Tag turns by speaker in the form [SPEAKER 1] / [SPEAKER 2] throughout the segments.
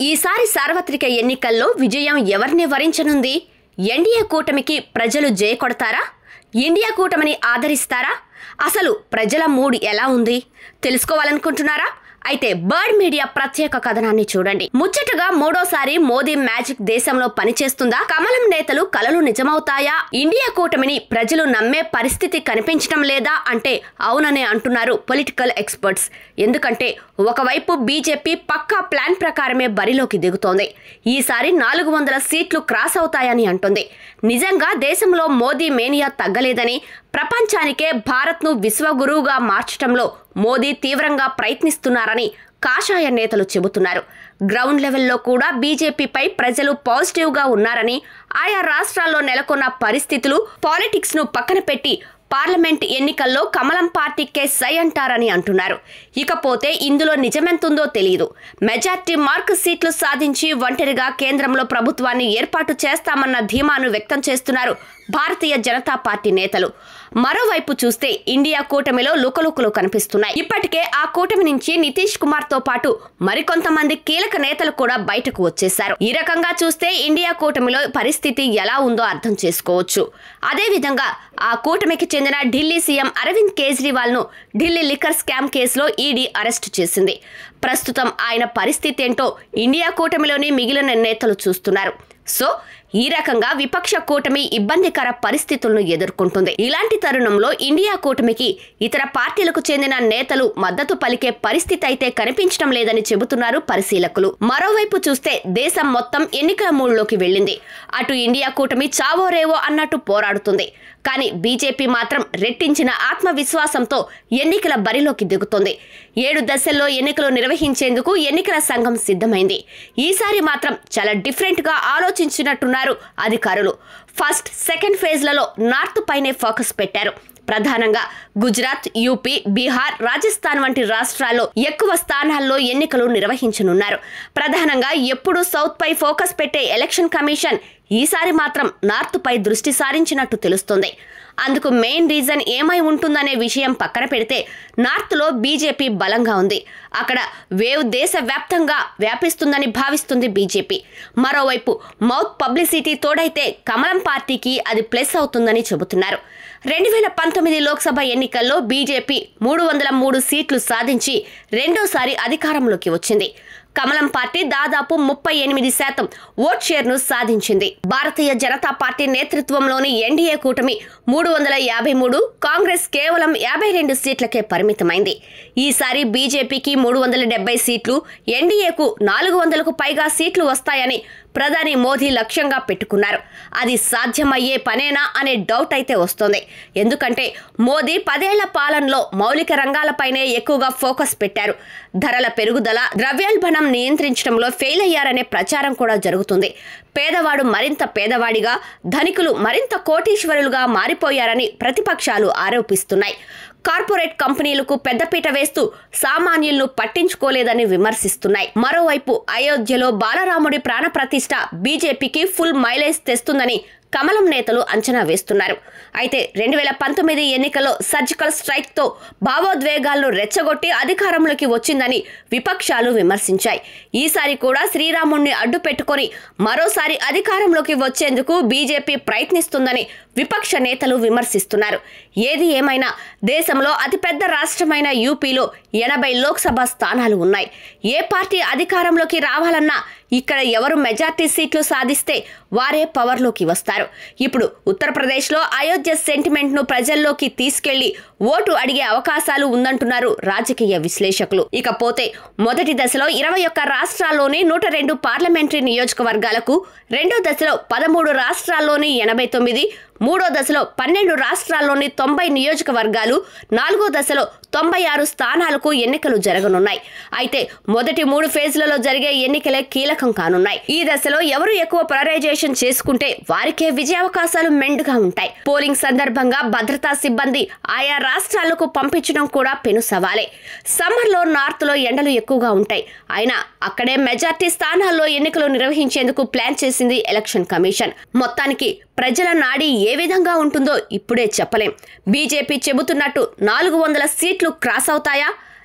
[SPEAKER 1] ఈసారి సార్వత్రిక ఎన్నికల్లో విజయం ఎవరిని వరించనుంది ఎన్డీఏ కూటమికి ప్రజలు జయ కొడతారా ఇండియా కూటమిని ఆదరిస్తారా అసలు ప్రజల మూడ్ ఎలా ఉంది తెలుసుకోవాలనుకుంటున్నారా అయితే బర్డ్ మీడియా ప్రత్యేక కథనాన్ని చూడండి ముచ్చటగా మూడోసారి మోదీ మ్యాజిక్ దేశంలో పనిచేస్తుందా కమలం నేతలు కలలు నిజమవుతాయా ఇండియా కూటమిని ప్రజలు నమ్మే పరిస్థితి కనిపించడం లేదా అంటే అవుననే అంటున్నారు పొలిటికల్ ఎక్స్పర్ట్స్ ఎందుకంటే ఒకవైపు బీజేపీ పక్కా ప్లాన్ ప్రకారమే బరిలోకి దిగుతోంది ఈసారి నాలుగు వందల సీట్లు క్రాస్ అవుతాయని అంటుంది నిజంగా దేశంలో మోదీ మేనియా తగ్గలేదని ప్రపంచానికే భారత్ను విశ్వగురువుగా మార్చడంలో మోదీ తీవ్రంగా ప్రయత్నిస్తున్నారని కాషాయ నేతలు చెబుతున్నారు గ్రౌండ్ లెవెల్లో కూడా బీజేపీపై ప్రజలు పాజిటివ్గా ఉన్నారని ఆయా రాష్ట్రాల్లో నెలకొన్న పరిస్థితులు పాలిటిక్స్ను పక్కన పెట్టి పార్లమెంట్ ఎన్నికల్లో కమలం పార్టీకే సై అంటారని అంటున్నారు ఇకపోతే ఇందులో నిజమెంతుందో తెలియదు మెజార్టీ మార్క్ సీట్లు సాధించి ఒంటరిగా కేంద్రంలో ప్రభుత్వాన్ని ఏర్పాటు చేస్తామన్న ధీమాను వ్యక్తం చేస్తున్నారు భారతీయ జనతా పార్టీ నేతలు మరోవైపు చూస్తే ఇండియా కూటమిలో లుకలుకలు కనిపిస్తున్నాయి ఇప్పటికే ఆ కూటమి నుంచి నితీష్ కుమార్ తో పాటు మరికొంతమంది కీలక నేతలు కూడా బయటకు వచ్చేశారు ఈ రకంగా చూస్తే ఇండియా కూటమిలో పరిస్థితి ఎలా ఉందో అర్థం చేసుకోవచ్చు అదేవిధంగా ఆ కూటమికి చెందిన ఢిల్లీ సీఎం అరవింద్ కేజ్రీవాల్ ను ఢిల్లీ లిక్కర్ స్కామ్ కేసులో ఈడీ అరెస్టు చేసింది ప్రస్తుతం ఆయన పరిస్థితి ఏంటో ఇండియా కూటమిలోని మిగిలిన నేతలు చూస్తున్నారు సో ఈ రకంగా విపక్ష కూటమి ఇబ్బందికర పరిస్థితులను ఎదుర్కొంటుంది ఇలాంటి తరుణంలో ఇండియా కూటమికి ఇతర పార్టీలకు చెందిన నేతలు మద్దతు పలికే పరిస్థితి అయితే కనిపించడం లేదని చెబుతున్నారు పరిశీలకులు మరోవైపు చూస్తే దేశం మొత్తం ఎన్నికల మూడులోకి వెళ్ళింది అటు ఇండియా కూటమి చావో రేవో అన్నట్టు పోరాడుతుంది కానీ బీజేపీ మాత్రం రెట్టించిన ఆత్మవిశ్వాసంతో ఎన్నికల బరిలోకి దిగుతోంది ఏడు దశల్లో ఎన్నికలు నిర్వహించేందుకు ఎన్నికల సంఘం సిద్ధమైంది ఈసారి మాత్రం చాలా డిఫరెంట్గా ఆలోచించినట్టున్నారు అధికారులు ఫస్ట్ సెకండ్ ఫేజ్లలో నార్త్ పైనే ఫోకస్ పెట్టారు ప్రధానంగా గుజరాత్ యూపీ బీహార్ రాజస్థాన్ వంటి రాష్ట్రాల్లో ఎక్కువ స్థానాల్లో ఎన్నికలు నిర్వహించనున్నారు ప్రధానంగా ఎప్పుడు సౌత్ పై ఫోకస్ పెట్టే ఎలక్షన్ కమిషన్ ఈసారి మాత్రం నార్త్ పై దృష్టి సారించినట్టు తెలుస్తోంది అందుకు మెయిన్ రీజన్ ఏమై ఉంటుందనే విషయం పక్కన పెడితే నార్త్లో బీజేపీ బలంగా ఉంది అక్కడ వేవ్ దేశవ్యాప్తంగా వ్యాపిస్తుందని భావిస్తుంది బీజేపీ మరోవైపు మౌత్ పబ్లిసిటీ తోడైతే కమలం పార్టీకి అది ప్లస్ అవుతుందని చెబుతున్నారు రెండు వేల పంతొమ్మిది లోక్సభ ఎన్నికల్లో బీజేపీ మూడు వందల మూడు సీట్లు సాధించి రెండోసారి అధికారంలోకి వచ్చింది కమలం పార్టీ దాదాపు ముప్పై ఎనిమిది శాతం ఓట్ షేర్ను సాధించింది భారతీయ జనతా పార్టీ నేతృత్వంలోని ఎన్డీఏ కూటమి మూడు వందల యాభై మూడు కాంగ్రెస్ కేవలం యాభై రెండు సీట్లకే పరిమితమైంది ఈసారి బీజేపీకి మూడు వందల డెబ్బై సీట్లు ఎన్డీఏకు నాలుగు వందలకు పైగా సీట్లు వస్తాయని ప్రధాని మోదీ లక్ష్యంగా పెట్టుకున్నారు అది సాధ్యమయ్యే పనేనా అనే డౌట్ అయితే వస్తోంది ఎందుకంటే మోదీ పదేళ్ల పాలనలో మౌలిక రంగాలపైనే ఎక్కువగా ఫోకస్ పెట్టారు ధరల పెరుగుదల ద్రవ్యోల్బణం నియంత్రించడంలో ఫెయిల్ అయ్యారనే ప్రచారం కూడా జరుగుతుంది పేదవాడు మరింత పేదవాడిగా ధనికులు మరింత కోటీశ్వరులుగా మారిపోయారని ప్రతిపక్షాలు ఆరోపిస్తున్నాయి కార్పొరేట్ కంపెనీలకు పెద్దపీట వేస్తూ సామాన్యులను పట్టించుకోలేదని విమర్శిస్తున్నాయి మరోవైపు అయోధ్యలో బాలరాముడి ప్రాణప్రతిష్ఠ బీజేపీకి ఫుల్ మైలేజ్ తెస్తుందని కమలం నేతలు అంచనా వేస్తున్నారు అయితే రెండు వేల పంతొమ్మిది ఎన్నికల్లో సర్జికల్ స్ట్రైక్తో భావోద్వేగాలను రెచ్చగొట్టి అధికారంలోకి వచ్చిందని విపక్షాలు విమర్శించాయి ఈసారి కూడా శ్రీరాముణ్ణి అడ్డు పెట్టుకొని మరోసారి అధికారంలోకి వచ్చేందుకు బీజేపీ ప్రయత్నిస్తుందని విపక్ష నేతలు విమర్శిస్తున్నారు ఏది ఏమైనా దేశంలో అతిపెద్ద రాష్ట్రమైన యూపీలో ఎనభై లోక్సభ స్థానాలు ఉన్నాయి ఏ పార్టీ అధికారంలోకి రావాలన్నా ఇక్కడ ఎవరు మెజార్టీ సీట్లు సాధిస్తే వారే పవర్లోకి వస్తారు ఇప్పుడు ఉత్తరప్రదేశ్లో అయోధ్య సెంటిమెంట్ను ప్రజల్లోకి తీసుకెళ్లి ఓటు అడిగే అవకాశాలు ఉందంటున్నారు రాజకీయ విశ్లేషకులు ఇకపోతే మొదటి దశలో ఇరవై ఒక్క రాష్ట్రాల్లోని నూట రెండు పార్లమెంటరీ నియోజకవర్గాలకు రెండో దశలో పదమూడు రాష్ట్రాల్లోని ఎనభై తొమ్మిది మూడో దశలో పన్నెండు రాష్ట్రాల్లోని తొంభై నియోజకవర్గాలు నాలుగో దశలో తొంభై ఆరు స్థానాలకు ఎన్నికలు జరగనున్నాయి అయితే మొదటి మూడు ఫేజ్లలో జరిగే ఎన్నికలే కీలకం కానున్నాయి ఈ దశలో ఎవరు ఎక్కువ పోలరైజేషన్ చేసుకుంటే వారికే విజయావకాశాలు మెండుగా ఉంటాయి పోలింగ్ సందర్భంగా భద్రతా సిబ్బంది ఆయా రాష్ట్రాలకు పంపించడం కూడా పెను సవాలే సమ్మర్లో నార్త్లో ఎండలు ఎక్కువగా ఉంటాయి అయినా అక్కడే మెజార్టీ స్థానాల్లో ఎన్నికలు నిర్వహించేందుకు ప్లాన్ చేసింది ఎలక్షన్ కమిషన్ మొత్తానికి ప్రజల నాడి ఏ విధంగా ఉంటుందో ఇప్పుడే చెప్పలేం బీజేపీ చెబుతున్నట్టు నాలుగు వందల సీట్లు క్రాస్ అవుతాయా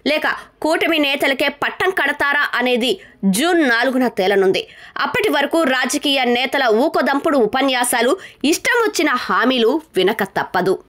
[SPEAKER 1] లేక కూటమి నేతలకే పట్టం కడతారా అనేది జూన్ నాలుగున తేలనుంది అప్పటి వరకు రాజకీయ నేతల ఊకొదంపుడు ఉపన్యాసాలు ఇష్టం వచ్చిన హామీలు వినక తప్పదు